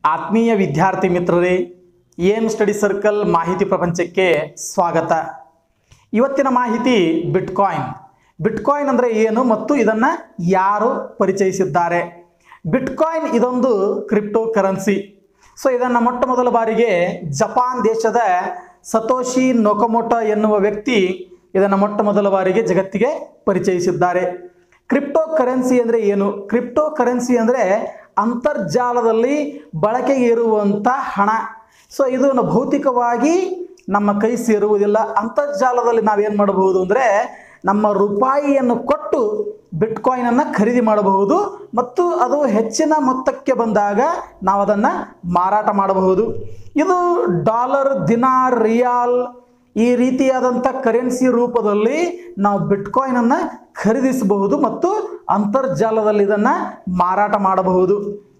ಆತ್ಮೀಯ ವಿದ್ಯಾರ್ಥಿ ಮಿತ್ರರೇ ಏಮ್ ಸ್ಟಡಿ ಸರ್ಕಲ್ ಮಾಹಿತಿ ಪ್ರಪಂಚಕ್ಕೆ ಸ್ವಾಗತ ಇವತ್ತಿನ ಮಾಹಿತಿ ಬಿಟ್ಕಾಯಿನ್ ಬಿಟ್ಕಾಯಿನ್ ಅಂದರೆ ಏನು ಮತ್ತು ಇದನ್ನು ಯಾರು ಪರಿಚಯಿಸಿದ್ದಾರೆ ಬಿಟ್ಕಾಯಿನ್ ಇದೊಂದು ಕ್ರಿಪ್ಟೋ ಕರೆನ್ಸಿ ಸೊ ಇದನ್ನು ಮೊಟ್ಟ ಮೊದಲ ಬಾರಿಗೆ ಜಪಾನ್ ದೇಶದ ಸತೋಶಿ ನೊಕೊಮೊಟೊ ಎನ್ನುವ ವ್ಯಕ್ತಿ ಇದನ್ನು ಮೊಟ್ಟ ಮೊದಲ ಬಾರಿಗೆ ಜಗತ್ತಿಗೆ ಪರಿಚಯಿಸಿದ್ದಾರೆ ಕ್ರಿಪ್ಟೋ ಕರೆನ್ಸಿ ಅಂದರೆ ಏನು ಕ್ರಿಪ್ಟೋ ಕರೆನ್ಸಿ ಅಂದರೆ ಅಂತರ್ಜಾಲದಲ್ಲಿ ಬಳಕೆಗೆ ಇರುವಂಥ ಹಣ ಸೊ ಇದು ನ- ಭೌತಿಕವಾಗಿ ನಮ್ಮ ಕೈ ಸೇರುವುದಿಲ್ಲ ಅಂತರ್ಜಾಲದಲ್ಲಿ ನಾವೇನು ಮಾಡಬಹುದು ಅಂದರೆ ನಮ್ಮ ರೂಪಾಯಿಯನ್ನು ಕೊಟ್ಟು ಬಿಟ್ಕಾಯಿನನ್ನು ಖರೀದಿ ಮಾಡಬಹುದು ಮತ್ತು ಅದು ಹೆಚ್ಚಿನ ಮೊತ್ತಕ್ಕೆ ಬಂದಾಗ ನಾವು ಅದನ್ನು ಮಾರಾಟ ಮಾಡಬಹುದು ಇದು ಡಾಲರ್ ದಿನಾರ್ ರಿಯಾಲ್ ಈ ರೀತಿಯಾದಂಥ ಕರೆನ್ಸಿ ರೂಪದಲ್ಲಿ ನಾವು ಬಿಟ್ಕಾಯಿನನ್ನು ಖರೀದಿಸಬಹುದು ಮತ್ತು ಅಂತರ್ಜಾಲದಲ್ಲಿ ಇದನ್ನು ಮಾರಾಟ ಮಾಡಬಹುದು